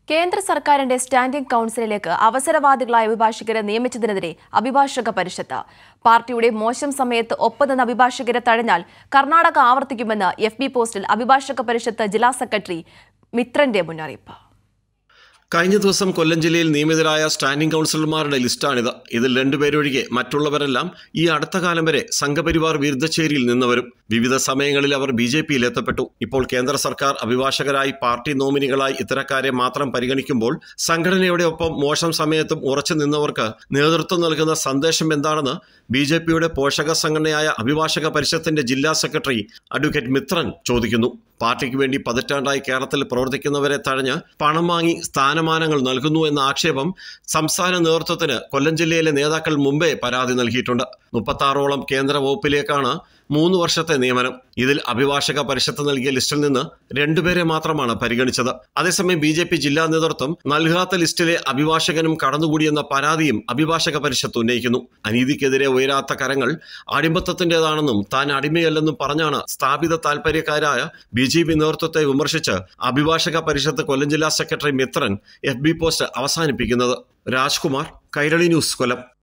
കേന്ദ്ര സർക്കാരിന്റെ സ്റ്റാൻഡിംഗ് കൌൺസിലിലേക്ക് അവസരവാദികളായ അഭിഭാഷകരെ നിയമിച്ചതിനെതിരെ അഭിഭാഷക പരിഷത്ത് പാർട്ടിയുടെ മോശം സമയത്ത് ഒപ്പുനിന്ന അഭിഭാഷകരെ തഴഞ്ഞാൽ കർണാടക ആവർത്തിക്കുമെന്ന് എഫ് ബി പോസ്റ്റിൽ അഭിഭാഷക പരിഷത്ത് ജില്ലാ സെക്രട്ടറി മിത്രന്റെ മുന്നറിയിപ്പ് കഴിഞ്ഞ ദിവസം കൊല്ലം ജില്ലയിൽ നിയമിതരായ സ്റ്റാൻഡിംഗ് കൗൺസിലർമാരുടെ ലിസ്റ്റാണിത് ഇതിൽ രണ്ടുപേരൊഴികെ മറ്റുള്ളവരെല്ലാം ഈ അടുത്ത കാലം വരെ സംഘപരിവാർ വിരുദ്ധച്ചേരിയിൽ നിന്നവരും വിവിധ സമയങ്ങളിൽ അവർ ബി ജെ പിയിൽ എത്തപ്പെട്ടു ഇപ്പോൾ കേന്ദ്ര സർക്കാർ അഭിഭാഷകരായി പാർട്ടി നോമിനികളായി ഇത്തരക്കാരെ മാത്രം പരിഗണിക്കുമ്പോൾ സംഘടനയുടെ ഒപ്പം മോശം സമയത്തും ഉറച്ചു നിന്നവർക്ക് നേതൃത്വം നൽകുന്ന സന്ദേശം എന്താണെന്ന് ബി ജെ പിയുടെ പോഷക സംഘടനയായ അഭിഭാഷക പരിഷത്തിന്റെ ജില്ലാ സെക്രട്ടറി അഡ്വക്കേറ്റ് മിത്രൻ ചോദിക്കുന്നു പാർട്ടിക്ക് വേണ്ടി പതിറ്റാണ്ടായി കേരളത്തിൽ പ്രവർത്തിക്കുന്നവരെ തഴഞ്ഞ് പണം വാങ്ങി സ്ഥാനമാനങ്ങൾ നൽകുന്നു എന്ന ആക്ഷേപം സംസ്ഥാന നേതൃത്വത്തിന് കൊല്ലം ജില്ലയിലെ നേതാക്കൾ മുമ്പേ പരാതി നൽകിയിട്ടുണ്ട് മുപ്പത്താറോളം കേന്ദ്ര വകുപ്പിലേക്കാണ് മൂന്ന് വർഷത്തെ നിയമനം ഇതിൽ അഭിഭാഷക പരിഷത്ത് നൽകിയ ലിസ്റ്റിൽ നിന്ന് രണ്ടുപേരെ മാത്രമാണ് പരിഗണിച്ചത് അതേസമയം ബി ജെ പി ജില്ലാ നേതൃത്വം നൽകാത്ത ലിസ്റ്റിലെ അഭിഭാഷകനും കടന്നുകൂടിയെന്ന പരാതിയും അഭിഭാഷക പരിഷത്ത് ഉന്നയിക്കുന്നു അനീതിക്കെതിരെ ഉയരാത്ത കരങ്ങൾ അടിമത്തത്തിൻ്റെതാണെന്നും താൻ അടിമയല്ലെന്നും പറഞ്ഞാണ് സ്ഥാപിത താൽപര്യക്കാരായ ബി ജെ പി നേതൃത്വത്തെ വിമർശിച്ച് അഭിഭാഷക പരിഷത്ത് കൊല്ലം ജില്ലാ secretary Mithran F B post അവസാനിപ്പിക്കുന്നത് രാജ്കുമാർ കൈരളി ന്യൂസ് കൊല്ലം